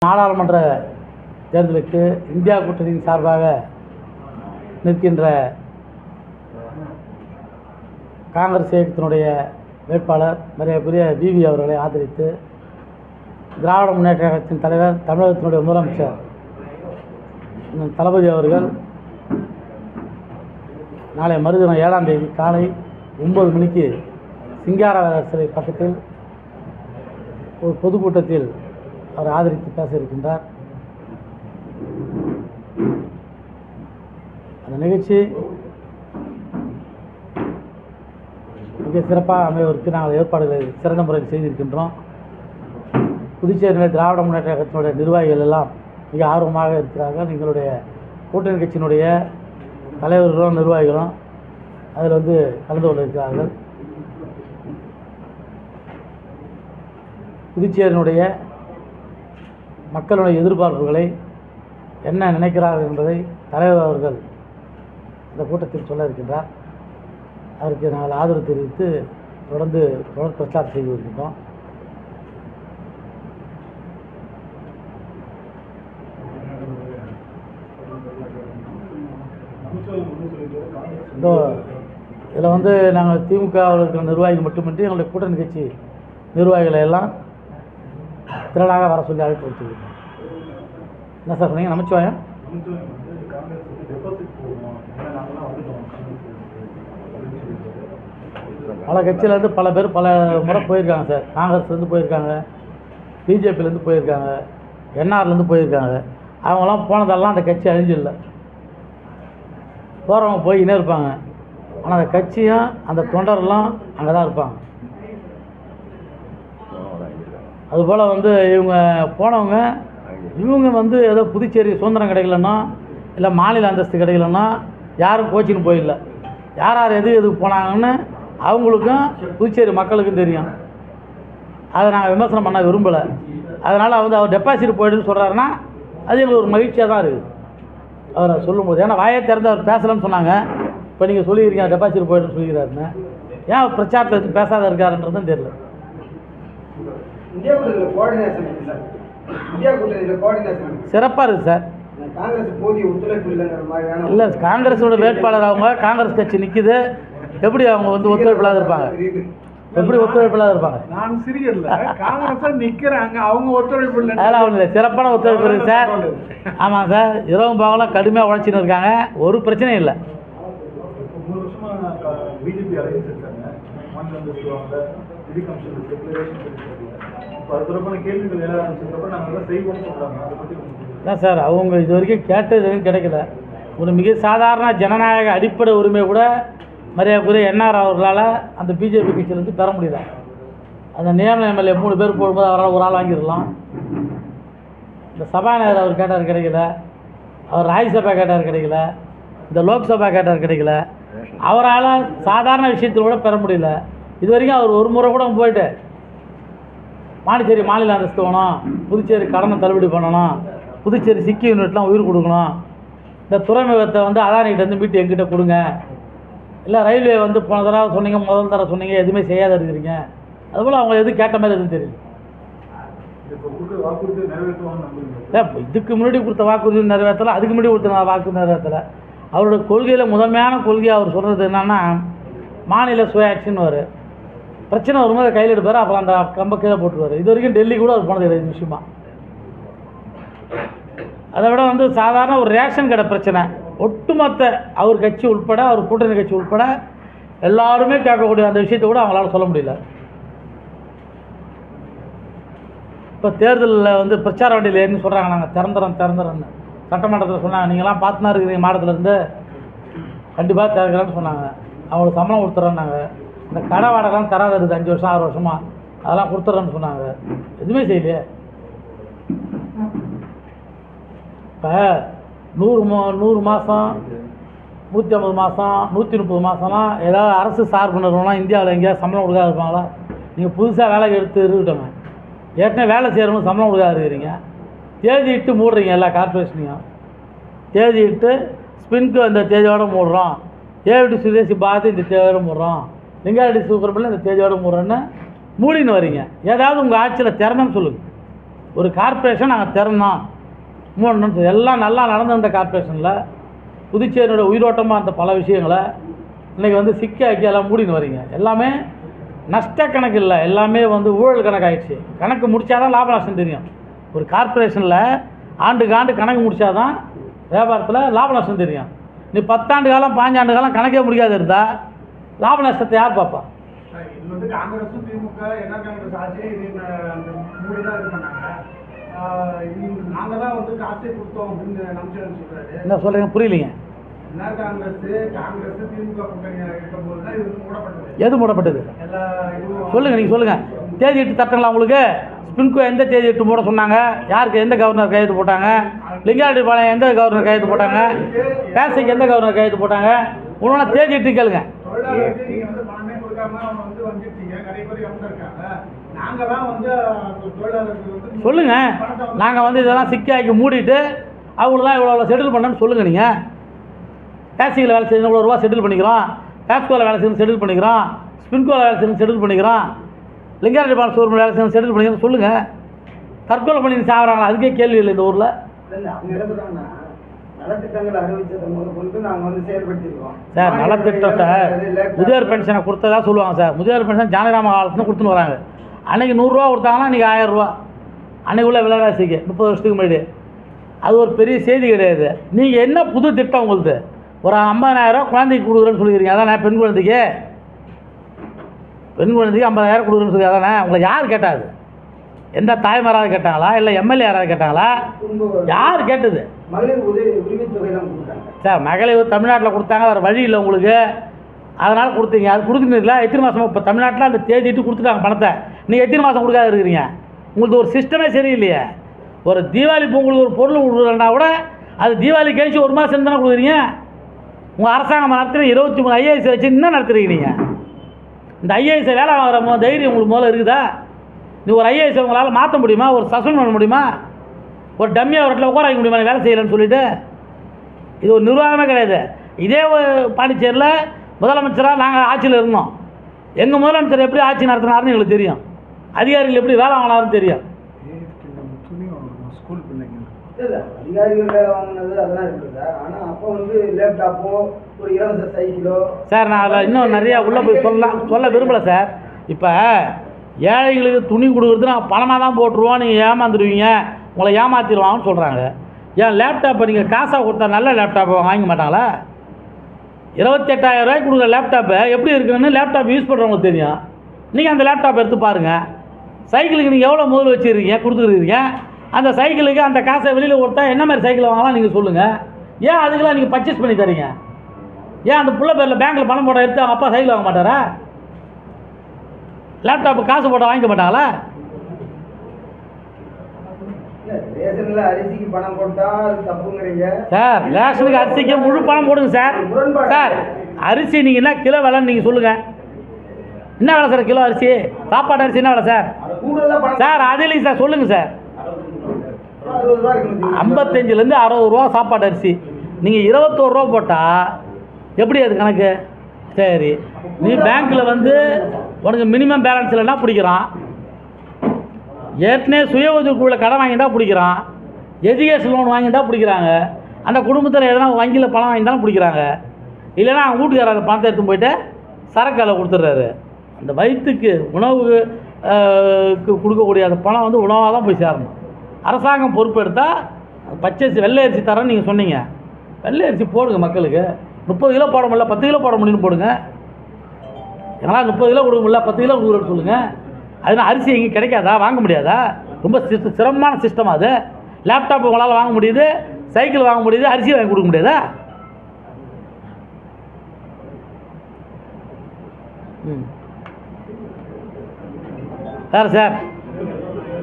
நாடாளுமன்ற தேர்தலுக்கு இந்தியா கூட்டணியின் சார்பாக நிற்கின்ற காங்கிரஸ் இயக்கத்தினுடைய வேட்பாளர் மரியாதைக்குரிய விவி அவர்களை ஆதரித்து திராவிட முன்னேற்ற கழகத்தின் தலைவர் தமிழகத்தினுடைய முதலமைச்சர் அண்ணன் தளபதி அவர்கள் நாளை மறுதினம் ஏழாம் தேதி காலை ஒன்பது மணிக்கு சிங்காரவேலர் சிலை பக்கத்தில் ஒரு பொதுக்கூட்டத்தில் அவர் ஆதரித்து பேச இருக்கின்றார் அந்த நிகழ்ச்சி மிக சிறப்பாக அமைவதற்கு நாங்கள் ஏற்பாடுகளை சிறந்த முறையில் செய்திருக்கின்றோம் புதுச்சேரியில் திராவிட முன்னேற்ற கழகத்தினுடைய நிர்வாகிகள் எல்லாம் மிக ஆர்வமாக இருக்கிறார்கள் எங்களுடைய கூட்டணி கட்சியினுடைய தலைவர்களும் நிர்வாகிகளும் அதில் வந்து கலந்து கொள்ள இருக்கிறார்கள் புதுச்சேரியினுடைய மக்களுடைய எதிர்பார்ப்புகளை என்ன நினைக்கிறார்கள் என்பதை தலைவர் அவர்கள் இந்த கூட்டத்தில் சொல்ல இருக்கின்றார் அதற்கு நாங்கள் ஆதரவு தெரிவித்து தொடர்ந்து தொடர் பிரச்சாரம் செய்து வருகின்றோம் இதோ இதில் வந்து நாங்கள் திமுகவில் இருக்கிற நிர்வாகிகள் மட்டுமின்றி எங்களுடைய கூட்டணி கட்சி நிர்வாகிகளை எல்லாம் திரளாக வர சொல்லி அழைப்பு வச்சுருக்கோம் என்ன சார் சொன்னீங்க நமச்சிவாயம் பல கட்சியிலேருந்து பல பேர் பல முறை போயிருக்காங்க சார் காங்கிரஸ்லேருந்து போயிருக்காங்க பிஜேபிலேருந்து போயிருக்காங்க என்ஆர்லேருந்து போயிருக்காங்க அவங்களாம் போனதெல்லாம் அந்த கட்சி அழிஞ்சில்ல போகிறவங்க போய்கினே இருப்பாங்க ஆனால் அந்த கட்சியும் அந்த தொண்டரெல்லாம் அங்கே தான் இருப்பாங்க அதுபோல் வந்து இவங்க போனவங்க இவங்க வந்து ஏதோ புதுச்சேரி சுதந்திரம் கிடைக்கலன்னா இல்லை மாநில அந்தஸ்து கிடைக்கலன்னா யாரும் கோச்சின்னு போயிடல யார் யார் எது எதுக்கு போனாங்கன்னு அவங்களுக்கும் புதுச்சேரி மக்களுக்கும் தெரியும் அதை நாங்கள் விமர்சனம் பண்ண விரும்பலை அதனால் வந்து அவர் டெபாசிட் போயிடுன்னு சொல்கிறாருன்னா அது எங்களுக்கு ஒரு மகிழ்ச்சியாக தான் இருக்குது அவரை சொல்லும்போது ஏன்னா வாயை திறந்து அவர் பேசலன்னு சொன்னாங்க இப்போ நீங்கள் சொல்லியிருக்கீங்க டெபாசிட் போயிடுன்னு சொல்லிக்கிறாருன்னு ஏன் அவர் பிரச்சாரத்தில் எதுவும் பேசாத இருக்காருன்றதும் தெரியல இந்தியா கூட்டணியில் கோஆர்டினேஷன் இருக்கு சார் இந்தியா கூட்டணியில் கோஆர்டினேஷன் இருக்கு சிறப்பாக இருக்குது சார் காங்கிரஸ் போதிய ஒத்துழைப்பு இல்லைங்கிற மாதிரியான இல்லை காங்கிரஸோட வேட்பாளர் அவங்க காங்கிரஸ் கட்சி நிற்கிது எப்படி அவங்க வந்து ஒத்துழைப்பு இல்லாத இருப்பாங்க தெரியுது. எப்படி ஒத்துழைப்பு இல்லாத இருப்பாங்க நான் சிரியல்ல காங்கிரஸ் நிக்கிறாங்க அவங்க ஒத்துழைப்பு இல்லை அதெல்லாம் ஒன்றும் இல்லை சிறப்பான ஒத்துழைப்பு இருக்குது சார் ஆமாம் சார் இரவு பகலும் கடுமையாக உழைச்சின்னு இருக்காங்க ஒரு பிரச்சனையும் இல்லை மூணு வருஷமா பிஜேபி அலையன்ஸ் இருக்காங்க மாநில அந்தஸ்து வாங்க நிதி கமிஷன் செகுலரேஷன் இப்போ அது தொடர்பான கேள்விகள் எழ ஆரம்பிச்சதுக்கப்புறம் நாங்கள் எல்லாம் செய்வோம்னு சொல்றாங்க அதை பற்றி கொஞ்சம் அதான் சார் அவங்க இது வரைக்கும் கேட்டது எதுவும் கிடைக்கல ஒரு மிக சாதாரண ஜனநாயக அடிப்படை உரிமை கூட மரியாதைக்குரிய என்ஆர் அவர்களால் அந்த பிஜேபி கட்சியிலேருந்து பெற முடியல அந்த நியமன எம்எல்ஏ மூணு பேர் போடும்போது அவரால் ஒரு ஆள் வாங்கிடலாம் இந்த சபாநாயகர் அவர் கேட்டார் கிடைக்கல அவர் ராஜ்யசபா கேட்டார் கிடைக்கல இந்த லோக்சபா கேட்டார் கிடைக்கல அவரால் சாதாரண விஷயத்தில் கூட பெற முடியல இது வரைக்கும் அவர் ஒரு முறை கூட போயிட்டு பாண்டிச்சேரி மாநில அந்தஸ்து வேணும் புதுச்சேரி கடனை தள்ளுபடி பண்ணணும் புதுச்சேரி சிக்கி யூனிட்லாம் உயிர் கொடுக்கணும் இந்த துறைமுகத்தை வந்து அதானிகிட்ட வந்து மீட்டு எங்கிட்ட கொடுங்க இல்லை ரயில்வே வந்து போன தடவை சொன்னீங்க முதல் தடவை சொன்னீங்க எதுவுமே செய்யாத இருக்கிறீங்க அதுபோல் அவங்க எதுவும் கேட்ட மாதிரி எதுவும் தெரியல இப்போ கொடுக்குற வாக்குறுதி நிறைவேற்றுவாங்கன்னு நம்புறீங்க இல்லை இப்போ இதுக்கு முன்னாடி கொடுத்த வாக்குறுதி நிறைவேற்றலை அதுக்கு முன்னாடி கொடுத்த வாக்குறுதி நிறைவேற்றலை அவரோட கொள்கையில் முதன்மையான கொள்கை அவர் சொல்கிறது என்னன்னா மாநில சுயாட்சின்னு வரும் பிரச்சனை வரும்போது கையில் எடுப்பார் அப்புறம் அந்த கம்ப கீழே போட்டுருவார் இது வரைக்கும் டெல்லி கூட அவர் போனது இல்லை இது விஷயமா அதை விட வந்து சாதாரண ஒரு ரேஷன் கடை பிரச்சனை ஒட்டுமொத்த அவர் கட்சி உட்பட அவர் கூட்டணி கட்சி உட்பட எல்லாருமே கேட்கக்கூடிய அந்த விஷயத்தை கூட அவங்களால சொல்ல முடியல இப்போ தேர்தலில் வந்து பிரச்சார வண்டியில் ஏறின்னு சொல்கிறாங்க நாங்கள் திறந்துறோம் திறந்துறோன்னு சட்டமன்றத்தில் சொன்னாங்க நீங்களாம் பார்த்துனா இருக்கிறீங்க மாடத்துலேருந்து கண்டிப்பாக திறக்கிறேன்னு சொன்னாங்க அவங்களுக்கு சம்பளம் கொடுத்துட்றோன்னாங்க இந்த கடை வாடகைலாம் தராத இருக்குது அஞ்சு வருஷம் ஆறு வருஷமா அதெல்லாம் கொடுத்துட்றேன்னு சொன்னாங்க எதுவுமே செய்யலையே இப்போ நூறு மா நூறு மாதம் நூற்றி ஐம்பது மாதம் நூற்றி முப்பது மாதம்லாம் ஏதாவது அரசு சார்பு நிறுவனம் இந்தியாவில் எங்கேயாவது சம்பளம் கொடுக்காத இருப்பாங்களா நீங்கள் புதுசாக வேலை எடுத்து இருக்கட்டுங்க ஏற்கனவே வேலை செய்கிறவங்க சம்பளம் கொடுக்காத இருக்கிறீங்க தேதி இட்டு மூடுறீங்க எல்லா கார்பரேஷனையும் தேதி இட்டு ஸ்பின்க்கு அந்த தேதியோடு மூடுறோம் ஏவிடி சுதேசி பாரதி இந்த தேதியோடு மூடுறோம் லிங்காரெட்டி சுப்பிரமணியம் இந்த தேதியோடு மூடுறோன்னு மூடின்னு வரீங்க ஏதாவது உங்கள் ஆட்சியில் திறமைன்னு சொல்லுங்கள் ஒரு கார்ப்பரேஷன் நாங்கள் திறந்தோம் மூணு நிமிஷம் எல்லாம் நல்லா நடந்திருந்த கார்ப்பரேஷனில் புதுச்சேரியோட உயிரோட்டமாக இருந்த பல விஷயங்களை இன்றைக்கி வந்து சிக்காக்கி எல்லாம் மூடின்னு வரீங்க எல்லாமே நஷ்ட கணக்கு இல்லை எல்லாமே வந்து ஊழல் கணக்காயிடுச்சு கணக்கு முடிச்சாதான் லாப நஷ்டம் தெரியும் ஒரு கார்ப்பரேஷனில் ஆண்டுக்கு ஆண்டு கணக்கு முடிச்சாதான் வியாபாரத்தில் லாப நஷ்டம் தெரியும் நீ பத்தாண்டு காலம் பாஞ்சாண்டு காலம் கணக்கே முடியாது இருந்தால் லாப நஷ்டத்தை யார் பார்ப்பா சார், இது வந்து காங்கிரஸ் திமுக என்ன காங்கிரஸ் ஆட்சி இது ந- அந்த மூடி தான் இது பண்ணாங்க ஆஹ் இது நாங்க தான் வந்து காசே கொடுத்தோம் அப்படின்னு நம்பிச்சேன்னு சொல்றாரு என்ன சொல்கிறீங்க புரியலைங்க என்ன காங்கிரஸ் காங்கிரஸ் திமுக கூட்டணி இருக்கும்போது தான் இது வந்து மூடப்பட்டது எது மூடப்பட்டது எல்லா இதுவும் சொல்லுங்கள் நீங்கள் சொல்லுங்கள் தேதி இட்டு தட்டுங்களா உங்களுக்கு ஸ்பின்கோ எந்த தேதி இட்டு மூட சொன்னாங்க யாருக்கு எந்த கவர்னர் கையெழுத்து போட்டாங்க லிங்காரெட்டிப்பாளையம் எந்த கவர்னர் கையெழுத்து போட்டாங்க பேசைக்கு எந்த கவர்னர் கையெழுத்து போட்டாங்க உடனே தேதி இட்டு கேளுங்க தொழிலாளர்களுக்கு நீங்க வந்து பணமே கொடுக்காம அவங்க வந்து வந்துட்டீங்க நிறைய பேர் இறந்து இருக்காங்க நாங்க தான் வந்து அந்த தொழிலாளர்களுக்கு வந்து சொல்லுங்கள் பணத்தை வந்து நாங்கள் வந்து இதெல்லாம் சிக்காக்கி மூடிட்டு அவங்களுக்குலாம் இவ்வளோ செட்டில் பண்ணணும்னு சொல்லுங்கள் நீங்கள் டாக்ஸியில் வேலை செய்யணும் இவ்வளோ ரூபா செட்டில் பண்ணிக்கிறோம் டாக்ஸ்கோவில் வேலை செய்யணும் செட்டில் பண்ணிக்கிறோம் ஸ்பின்கோவில் வேலை செய்யணும் செட்டில் பண்ணிக்கிறோம் லிங்காரெட்டி பால் ஷோரூமில் வேலை செய்யணும் செட்டில் பண்ணிக்கிறோம் சொல்லுங்கள் தற்கொலை பண்ணி சாகுறாங்களா அதுக்கே கேள்வி இல்லை இந்த ஊரில் இல்ல, அவங்க என்ன சொல்றாங்கன்னா நலத்திட்டங்கள் அறிவிச்சதை முதல் கொண்டு நாங்க வந்து செயல்படுத்திருக்கோம் சார் நலத்திட்டம் சார் முதியோர் பென்ஷனை கொடுத்ததா சொல்லுவாங்க சார் முதியோர் பென்ஷன் ஜானகிராம காலத்துல கொடுத்துன்னு வராங்க அன்னைக்கு நூறுரூவா கொடுத்தாங்கன்னா இன்றைக்கி ஆயிரரூவா அன்னைக்கு உள்ள விலைவாசிக்கு முப்பது வருஷத்துக்கு முன்னாடி அது ஒரு பெரிய செய்தி கிடையாது நீங்கள் என்ன புது திட்டம் உங்களுது ஒரு ஐம்பதாயிரம் குழந்தைக்கு கொடுக்குறேன்னு சொல்லிக்கிறீங்க அதானே பெண் குழந்தைக்கு பெண் குழந்தைக்கு ஐம்பதாயிரம் கொடுக்குறேன்னு சொல்லி அதானே உங்களை யார் கேட்டாது எந்த தாய்மாராவது கேட்டாங்களா இல்லை எம்எல்ஏ யாராவது கேட்டாங்களா யார் கேட்டது மகளிர் உதவி உரிமை தொகை எல்லாம் கொடுத்தாங்க சார் மகளிர் தமிழ்நாட்டில் கொடுத்தாங்க வேறு வழி இல்லை உங்களுக்கு அதனால் கொடுத்தீங்க அது கொடுத்துருந்தீங்களா எத்தனை மாதம் இப்போ தமிழ்நாட்டில் அந்த தேதிட்டு கொடுத்துட்டாங்க பணத்தை நீங்கள் எத்தனை மாதம் கொடுக்காத இருக்கிறீங்க உங்களுக்கு ஒரு சிஸ்டமே சரியில்லையே ஒரு தீபாவளி பொங்கலுக்கு ஒரு பொருள் கொடுக்குறேன்னா கூட அது தீபாவளி கழிச்சு ஒரு மாதம் தானே கொடுக்குறீங்க உங்கள் அரசாங்கம் நடத்துகிற இருபத்தி மூணு ஐஏஎஸ் வச்சு என்ன நடத்துறீங்க நீங்கள் இந்த ஐஏஎஸ் வேலை வாங்குற மோ தைரியம் உங்களுக்கு முதல்ல இருக்குதா நீ ஒரு ஐஏஎஸ் உங்களால் மாற்ற முடியுமா ஒரு சஸ்பெண்ட் பண்ண முடியுமா ஒரு டம்மியாக ஒரு இடத்துல உட்கார வைக்க முடியுமா நீ வேலை செய்யலைன்னு சொல்லிட்டு இது ஒரு நிர்வாகமே கிடையாது இதே ஒரு பாண்டிச்சேரியில் முதலமைச்சராக நாங்கள் ஆட்சியில் இருந்தோம் எங்கள் முதலமைச்சர் எப்படி ஆட்சி நடத்தினாருன்னு எங்களுக்கு தெரியும் அதிகாரிகள் எப்படி வேலை வாங்கினாருன்னு தெரியும் ஸ்கூல் பிள்ளைங்க இல்ல அதிகாரிகள் வேலை வாங்கினது அதெல்லாம் இருக்குது சார் ஆனா அப்போ வந்து லேப்டாப்போ ஒரு இலவச சைக்கிளோ சார் நான் அதில் இன்னும் நிறையா உள்ளே போய் சொல்லலாம் சொல்ல விரும்பலை சார் இப்போ ஏழைகளுக்கு துணி கொடுக்குறது நான் பணமாக தான் போட்டுருவோம் நீங்கள் ஏமாந்துடுவீங்க உங்களை ஏமாற்றிடுவாங்கன்னு சொல்கிறாங்க ஏன் லேப்டாப்பை நீங்கள் காசாக கொடுத்தா நல்ல லேப்டாப்பை வாங்க மாட்டாங்களா இருபத்தெட்டாயிரம் ரூபாய்க்கு கொடுக்குற லேப்டாப்பை எப்படி இருக்குன்னு லேப்டாப் யூஸ் பண்ணுறவங்களுக்கு தெரியும் நீங்கள் அந்த லேப்டாப் எடுத்து பாருங்கள் சைக்கிளுக்கு நீங்கள் எவ்வளோ முதல் வச்சுருக்கீங்க கொடுத்துருக்கீங்க அந்த சைக்கிளுக்கு அந்த காசை வெளியில் கொடுத்தா என்ன மாதிரி சைக்கிள் வாங்கலாம் நீங்கள் சொல்லுங்கள் ஏன் அதுக்கெல்லாம் நீங்கள் பர்ச்சேஸ் பண்ணி தரீங்க ஏன் அந்த புள்ள பேரில் பேங்க்கில் பணம் போட எடுத்து அவங்க அப்பா சைக்கிள் வாங்க மாட்டாரா லேப்டாப்பு காசு போட்ட வாங்கிக்க மாட்டாங்களா இல்ல ரேஷன்ல அரிசிக்கு பணம் போட்டா அது தப்புங்கிறீங்க சார் ரேஷனுக்கு அரிசிக்கு முழு பணம் போடுங்க சார் முரண்பாடு. சார் அரிசி நீங்கள் என்ன கிலோ விலைன்னு நீங்கள் சொல்லுங்கள் என்ன விலை சார் கிலோ அரிசி சாப்பாடு அரிசி என்ன விலை சார் கூடுதலா பணம் சார் அது இல்லைங்க சார் சொல்லுங்கள் சார் அறுபது ரூபா இருக்கணும் ஐம்பத்தஞ்சிலேருந்து அறுபது ரூபா சாப்பாடு அரிசி நீங்கள் இருபத்தோரு ரூபா போட்டால் எப்படி அது கணக்கு சரி நீ பேங்க்கில் வந்து உனக்கு மினிமம் பேலன்ஸ் இல்லைன்னா பிடிக்கிறான் ஏற்கனவே சுய உதவிக்குள்ள கடன் வாங்கிட்டா பிடிக்கிறான் எஜுகேஷன் லோன் வாங்கிட்டா பிடிக்கிறாங்க அந்த குடும்பத்தில் எதனா வங்கியில் பணம் வாங்கிட்டாலும் பிடிக்கிறாங்க இல்லைன்னா அவங்க வீட்டுக்காரர் அந்த பணத்தை எடுத்து போயிட்டு சரக்கால கொடுத்துட்றாரு அந்த வயிற்றுக்கு உணவு ஆஹ், க்கு கொடுக்கக்கூடிய அந்த பணம் வந்து உணவாக தான் போய் சேரணும் அரசாங்கம் பொறுப்பெடுத்தால் பச்சரிசி வெள்ளை அரிசி தரேன்னு நீங்கள் சொன்னீங்க வெள்ளை அரிசி போடுங்க மக்களுக்கு முப்பது கிலோ போட முடியல பத்து கிலோ போட முடியும்னு போடுங்க எங்களால் முப்பது கிலோ கொடுக்க முடியல பத்து கிலோ கொடுக்குறேன்னு சொல்லுங்கள் அதனால் அரிசி எங்கேயும் கிடைக்காதா வாங்க முடியாதா ரொம்ப சிஸ்ட சிரமமான சிஸ்டம் அது லேப்டாப் உங்களால் வாங்க முடியுது சைக்கிள் வாங்க முடியுது அரிசி வாங்கி கொடுக்க முடியாதா ம் சார் சார்